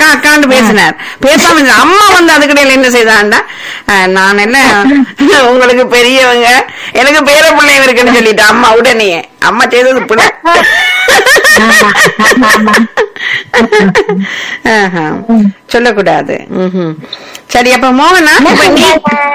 அக்கா அக்கான்னு பேசினார் பேசாம இருந்தார். அம்மா வந்து அதுக்கிடையில என்ன செய்தாண்டா அஹ், நான் என்ன உங்களுக்கு பெரியவங்க எனக்கு பேர பிள்ளைங்க இருக்குன்னு சொல்லிட்டு அம்மா உடனே அம்மா செய்தது பிள்ளை ஆஹா. சொல்லக்கூடாது ம்ஹும். சரி அப்ப மோகனா இப்ப நீ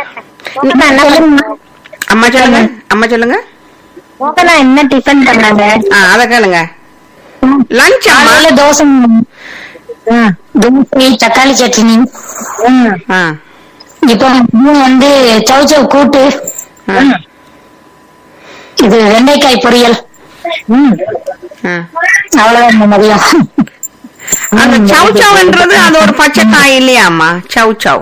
அம்மா சொல்லுங்க அம்மா சொல்லுங்க மோகனா என்ன டிஃபன் பண்ணாங்க ஆ அத கேளுங்க லஞ்ச் அம்மா காலையில தோசை ம், தோசை தக்காளி சட்னி ம், ஆ இப்போ மதியம் வந்து சௌச்சவ் கூட்டு ஆ. ம். இது வெண்டைக்காய் பொரியல் ம், ஆ. அவ்வளவுதான் இந்த மதியம் அந்த சவ் சவ்ன்றது அது ஒரு பச்சை காய் இல்லையாம்மா சவ் சவ்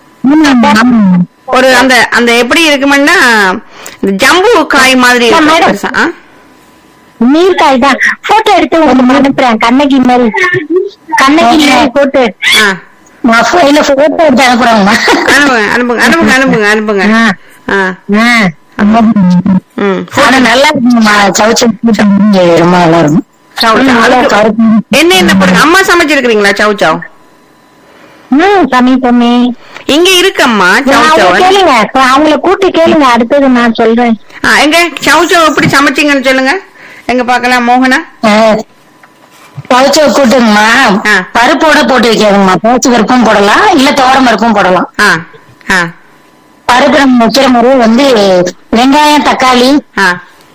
ஒரு அந்த அந்த எப்படி இருக்குமென்னா இந்த ஜம்பு காய் மாதிரி இருக்கும் மேடம். பெருசா. ஆ? நீர்க்காய் தான் போட்டோ எடுத்து உங்களுக்கு அனுப்புறேன் கண்ணகி மாதிரி கண்ணகி மாதிரி போட்டு ஆ. இல்ல போட்டோ எடுத்து அனுப்புறேங்கம்மா அனுப்புங்க அனுப்புங்க அனுப்புங்க அனுப்புங்க அனுப்புங்க ஆ. ம் ஆனா நல்லா இருக்குங்கம்மா சவுச்சு ரொம்ப நல்லா இருக்கும் சவ் சவ். நல்லா அதுக்கு கருப்பு என்ன என்ன போடுங்க அம்மா சமைச்சிருக்கிறீங்களா சவ் சவ் ம் சமி சமி இங்க இருக்கம்மா சவ் அவங்க சவ் கேளுங்க அவங்கள கூட்டி கேளுங்க அடுத்தது நான் சொல்றேன் ஆ, எங்க சவ் சவ் எப்படி சமைச்சீங்கன்னு சொல்லுங்க எங்க பார்க்கலாம் மோகனா சவுச்ச கூட்டுங்கம்மா ஆ. பருப்போட போட்டு வைக்காதுங்கம்மா பேச்சு பருப்பும் போடலாம் இல்ல துவரம் பருப்பும் போடலாம் ஆ ஆ பருப்பு நம்ம வைக்கிற மாதிரி வந்து வெங்காயம் தக்காளி ஆ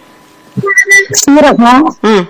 சீரகம் ம்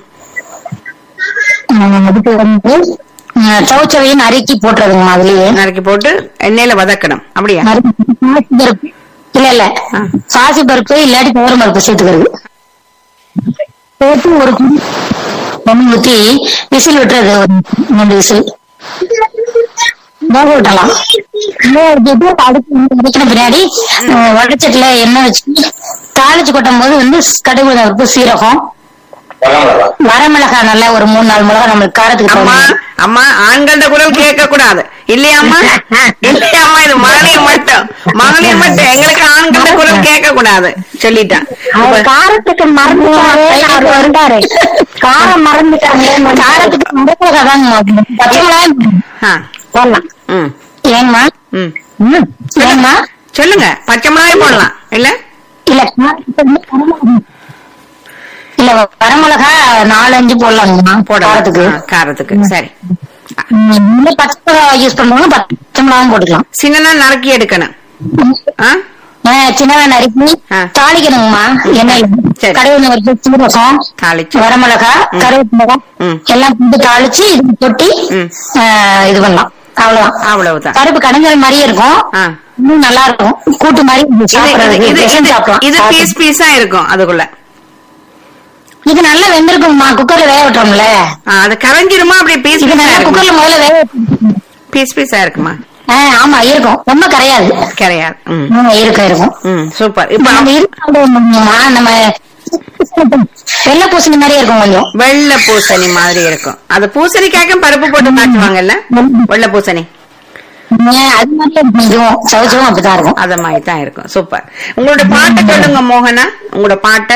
ம், அதுக்கு வந்து ம், சவுச்சவையும் நறுக்கி போட்டுறதுங்கம்மா அதுலயே நறுக்கி போட்டு எண்ணெயில வதக்கணும் அப்படியா நறுக்கி பாசி பருப்பு இல்ல இல்ல ஆ. பாசி பருப்பு இல்லாட்டி துவரம் பருப்பு சேர்த்துக்கிறது போட்டு ஒரு குடி தண்ணி ஊத்தி விசில் விட்டுறது ஒரு மூணு விசில் வேக விட்டலாம் வேக விட்டுட்டு அடுத்து வதக்கின பின்னாடி அஹ், வடச்சட்டில எண்ணெய் வச்சு தாளிச்சு கொட்டும் போது வந்து கடுகு பருப்பு சீரகம் வரமிளகாய் நல்லா ஒரு மூணு நாலு மிளகா நம்மளுக்கு காரத்துக்கு அம்மா தகுந்த அம்மா ஆண்கள குரல் கேட்க கூடாது இல்லையாம்மா இல்லையாம்மா இது மகளிர் மட்டும் மகளிர் மட்டும் எங்களுக்கு ஆண்கள குரல் கேட்க கூடாது சொல்லிட்டேன் அவர் இப்ப- காரத்துக்கு மறந்துட்டாரு அவர் வந்தாரு காரம் மறந்துட்டாங்க காரத்துக்கு முருங்கை தாங்க பச்சை மிளகாய் ஆ, போடலாம் ம் ஏங்கம்மா ம் ம், ஏங்கம்மா சொல்லுங்க பச்சை மிளகாய் போடலாம் இல்ல இல்ல காரத்துக்கு வந்து வரமிளகாய். இல்ல வரமிளகா நாலஞ்சு போடலாங்கம்மா போடலாம் காரத்துக்கு ஆ, காரத்துக்கு சரி ம், இல்ல பச்சை மிளகாய் யூஸ் பண்ணுவாங்க பச்சை மிளகாயும் போட்டுக்கலாம் சின்னதா நறுக்கி எடுக்கணும் ஆ ஆ, சின்னதா நறுக்கி ஆ. தாளிக்கணுங்கம்மா எண்ணெயில சரி. கடுகு வச்சு சீரகம் தாளிச்சு வரமிளகா ம். கருவேப்பிலை ம். எல்லாம் போட்டு தாளிச்சு இது கொட்டி ம். ஆ, இது பண்ணலாம் அவ்வளவுதான் அவ்வளவுதான் பருப்பு கடைஞ்சல் மாதிரியே இருக்கும் ஆ. இன்னும் நல்லா இருக்கும் கூட்டு மாதிரி இது இது சாப்பிடுறதுக்கு இது விஷம் இது சாப்பிடலாம். இது பீஸ் பீஸா இருக்கும் அதுக்குள்ள இது நல்லா வெந்திருக்கும்மா குக்கர்ல வேக விட்டோம்ல ஆ, அது கரைஞ்சிருமா அப்படியே பீஸ் இது பீஸா நல்லா இருக்குமா குக்கர்ல முதல்ல வேக விட்டு- பீஸ் பீஸா இருக்குமா ஆ, ஆமா இருக்கும் ரொம்ப கரையாது கிடையாது ம் ஆ, இருக்கும் இருக்கும் ம் சூப்பர் இப்ப இப்ப நம்ம இருக்கோம்மா நம்ம வெள்ளை பூசணி மாதிரியே இருக்கும் கொஞ்சம் வெள்ளை பூசணி மாதிரி இருக்கும் அது பூசணிக்காய்க்கும் பருப்பு போட்டு காய்ச்சுவாங்கல்ல வெள்ளை பூசணி ஆ, அது மாதிரியே இருக்கும் இதுவும் சவுச்சவும் அப்படிதான் இருக்கும் அத மாதிரி தான் இருக்கும் சூப்பர் உங்களோட பாட்டை சொல்லுங்க மோகனா உங்களோட பாட்டை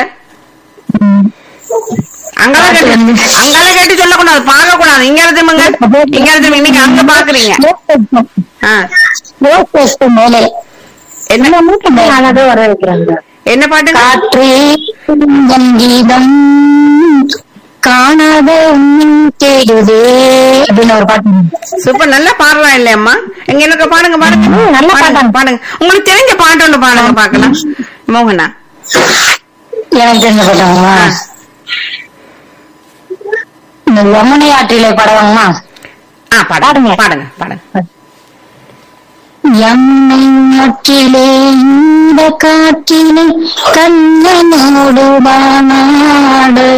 அங்கால கேட்டு அங்கால கேட்டு சொல்லக்கூடாது பார்க்க கூடாது இங்க திரும்புங்க இங்க திரும்புங்க நீங்க அங்க பாக்குறீங்க ஆ. மேலே என்ன அழகா வர வைக்கிறாங்க என்ன பாட்டு காற்றே கீதம் காணாத உன்னின் தேடுதே அப்படின்னு ஒரு பாட்டு சூப்பர் நல்லா பாடுறா இல்லையம்மா எங்க எனக்கு பாடுங்க பாடுங்க ம், நல்லா பாடுங்க, பாடுறாங்க. பாடுங்க உங்களுக்கு தெரிஞ்ச பாட்டு ஒண்ணு பாடுங்க பாக்கலாம் மோகனா எனக்கு தெரிஞ்ச பாட்டாங்கம்மா ஆ. இந்த யமுனை ஆற்றிலே படவாங்கம்மா ஆ பாடுங்க பாடுங்க. பாடுங்க பாடுங்க யமுனை ஆற்றிலே இந்த காற்றிலே கண்ணனோடு வானாடு